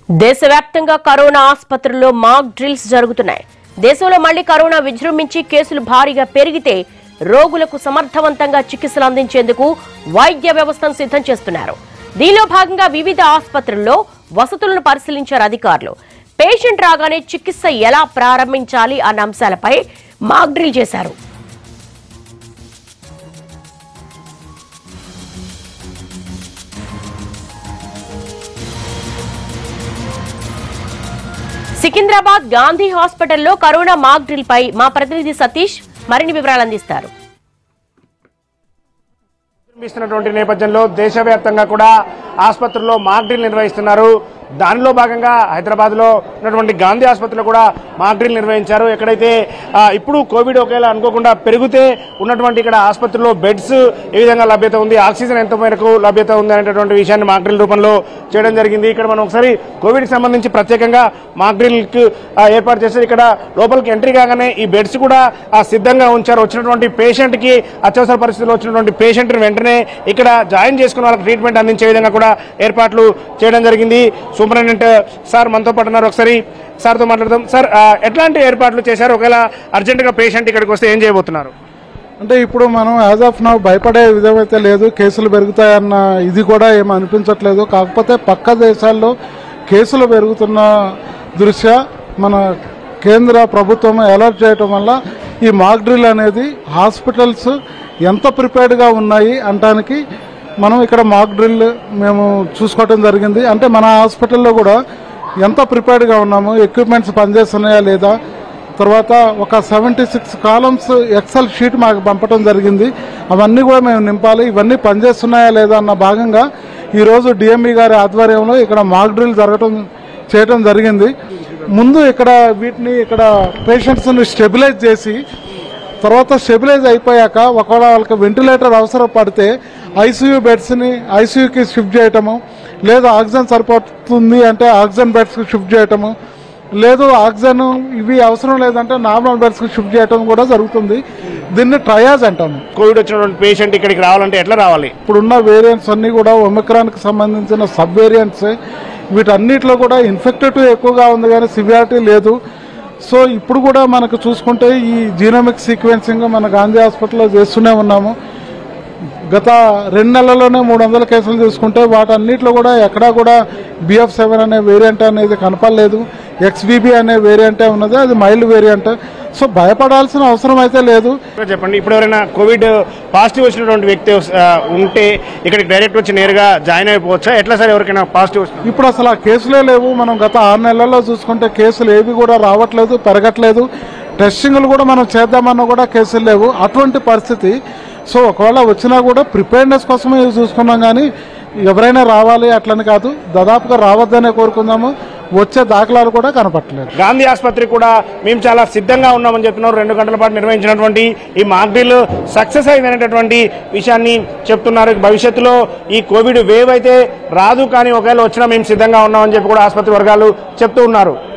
దేశవ్యాప్తంగా కరోనా ఆసుపత్రుల్లో మాక్ డ్రిల్స్ జరుగుతున్నాయి దేశంలో మళ్లీ కరోనా విజృంభించి కేసులు భారీగా పెరిగితే రోగులకు సమర్థవంతంగా చికిత్సలు అందించేందుకు వైద్య వ్యవస్థను సిద్ధం చేస్తున్నారు దీనిలో భాగంగా వివిధ ఆసుపత్రుల్లో వసతులను పరిశీలించారు అధికారులు పేషెంట్ రాగానే చికిత్స ఎలా ప్రారంభించాలి అన్న అంశాలపై మాక్ డ్రిల్ చేశారు సికింద్రాబాద్ గాంధీ హాస్పిటల్లో కరోనా మాక్ డ్రిల్ పై మా ప్రతినిధి సతీష్ మరిన్ని వివరాలు అందిస్తారు నిర్మిస్తున్నటువంటి నేపథ్యంలో దేశవ్యాప్తంగా కూడా ఆసుపత్రుల్లో మాక్ డ్రిల్ నిర్వహిస్తున్నారు దానిలో భాగంగా హైదరాబాద్ లో ఉన్నటువంటి గాంధీ ఆసుపత్రిలో కూడా మాక్ డ్రిల్ నిర్వహించారు ఎక్కడైతే ఆ, ఇప్పుడు కోవిడ్ ఒకేలా అనుకోకుండా పెరిగితే ఉన్నటువంటి ఇక్కడ ఆసుపత్రిలో బెడ్స్ ఏ విధంగా లభ్యత ఉంది ఆక్సిజన్ ఎంత మేరకు లభ్యత ఉంది అనేటటువంటి విషయాన్ని మాక్ డ్రిల్ రూపంలో చేయడం జరిగింది ఇక్కడ మనం ఒకసారి కోవిడ్ సంబంధించి ప్రత్యేకంగా మాక్ డ్రిల్ కు ఆ, ఏర్పాటు చేశారు ఇక్కడ లోపలికి ఎంట్రీ కాగానే ఈ బెడ్స్ కూడా ఆ, సిద్ధంగా ఉంచారు వచ్చినటువంటి పేషెంట్ కి అత్యవసర పరిస్థితుల్లో వచ్చినటువంటి పేషెంట్ వెంటనే ఇక్కడ జాయిన్ చేసుకున్న వాళ్ళకి ట్రీట్మెంట్ అందించే విధంగా కూడా ఏర్పాట్లు చేయడం జరిగింది సూపరింటెండెంట్ సార్ మనతో పాటు ఉన్నారు ఒకసారి సార్తో మాట్లాడదాం సార్ ఆ, ఎట్లాంటి ఏర్పాట్లు చేశారు ఒకవేళ అర్జెంటుగా పేషెంట్ ఇక్కడికి వస్తే ఏం చేయబోతున్నారు అంటే ఇప్పుడు మనం యాజ్ ఆఫ్ నౌ భయపడే విధమైతే లేదు కేసులు పెరుగుతాయన్న ఇది కూడా ఏమి అనిపించట్లేదు కాకపోతే పక్క దేశాల్లో కేసులు పెరుగుతున్న దృష్ట్యా మన కేంద్ర ప్రభుత్వం అలర్ట్ చేయటం వల్ల ఈ మాక్ డ్రిల్ అనేది హాస్పిటల్స్ ఎంత ప్రిపేర్డ్గా ఉన్నాయి అంటానికి మనం ఇక్కడ మాక్ డ్రిల్ మేము చూసుకోవటం జరిగింది అంటే మన హాస్పిటల్లో కూడా ఎంత ప్రిపేర్డ్గా ఉన్నాము ఎక్విప్మెంట్స్ పనిచేస్తున్నాయా లేదా తర్వాత ఒక seventy six columns Excel sheet మాకు పంపడం జరిగింది అవన్నీ కూడా మేము నింపాలి ఇవన్నీ పనిచేస్తున్నాయా లేదా అన్న భాగంగా ఈరోజు డిఎంఈ గారి ఆధ్వర్యంలో ఇక్కడ మాక్ డ్రిల్ జరగటం చేయటం జరిగింది ముందు ఇక్కడ వీటిని ఇక్కడ పేషెంట్స్ని స్టెబిలైజ్ చేసి తర్వాత స్టెబిలైజ్ అయిపోయాక ఒకవేళ వాళ్ళకి వెంటిలేటర్ అవసరం పడితే ఐసీయూ బెడ్స్ని ఐసీయూకి షిఫ్ట్ చేయటము లేదా ఆక్సిజన్ సరిపోతుంది అంటే ఆక్సిజన్ బెడ్స్కి షిఫ్ట్ చేయటము లేదు ఆక్సిజన్ ఇవి అవసరం లేదంటే నార్మల్ బెడ్స్కి షిఫ్ట్ చేయటం కూడా జరుగుతుంది దీన్ని ట్రయాజ్ అంటాము కోవిడ్ వచ్చినటువంటి పేషెంట్ ఇక్కడికి రావాలంటే ఎట్లా రావాలి ఇప్పుడున్న వేరియంట్స్ అన్నీ కూడా ఒమిక్రాన్కి సంబంధించిన సబ్ వేరియంట్స్ వీటన్నిటిలో కూడా ఇన్ఫెక్టివ్ ఎక్కువగా ఉంది కానీ సివియారిటీ లేదు సో ఇప్పుడు కూడా మనకు చూసుకుంటే ఈ జీనోమిక్ సీక్వెన్సింగ్ మన గాంధీ హాస్పిటల్లో చేస్తూనే ఉన్నాము గత రెండు నెలల్లోనే మూడు వందల కేసులు తీసుకుంటే వాటన్నిటిలో కూడా ఎక్కడా కూడా బిఎఫ్ సెవెన్ అనే వేరియంట్ అనేది కనపడలేదు ఎక్స్బీబీ అనే వేరియంటే ఉన్నది అది మైల్డ్ వేరియంట్ సో భయపడాల్సిన అవసరం అయితే లేదు చెప్పండి ఇప్పుడు ఎవరైనా కోవిడ్ పాజిటివ్ వచ్చినటువంటి వ్యక్తి ఆ, ఉంటే ఇక్కడికి డైరెక్ట్ వచ్చి నేరుగా జాయిన్ అయిపోవచ్చా ఎట్లా సార్ ఎవరికైనా పాజిటివ్ వచ్చిన ఇప్పుడు అసలు ఆ కేసులే లేవు మనం గత ఆరు నెలల్లో చూసుకుంటే కేసులు ఏవి కూడా రావట్లేదు పెరగట్లేదు టెస్టింగ్లు కూడా మనం చేద్దామన్నా కూడా కేసులు లేవు అటువంటి పరిస్థితి సో ఒకవేళ వచ్చినా కూడా ప్రిపేర్నెస్ కోసమే ఇవి చూసుకున్నాం కానీ ఎవరైనా రావాలి అట్లని కాదు దాదాపుగా రావద్దనే కోరుకుందాము వచ్చే దాఖలాలు కూడా కనపట్టలేదు గాంధీ ఆసుపత్రి కూడా మేము చాలా సిద్ధంగా ఉన్నామని చెప్తున్నారు రెండు గంటల పాటు నిర్వహించినటువంటి ఈ మాక్ డ్రిల్ సక్సెస్ అయిందనేటటువంటి విషయాన్ని చెప్తున్నారు భవిష్యత్తులో ఈ కోవిడ్ వేవ్ అయితే రాదు కానీ ఒకవేళ వచ్చినా మేము సిద్ధంగా ఉన్నామని చెప్పి కూడా ఆసుపత్రి వర్గాలు చెప్తూ ఉన్నారు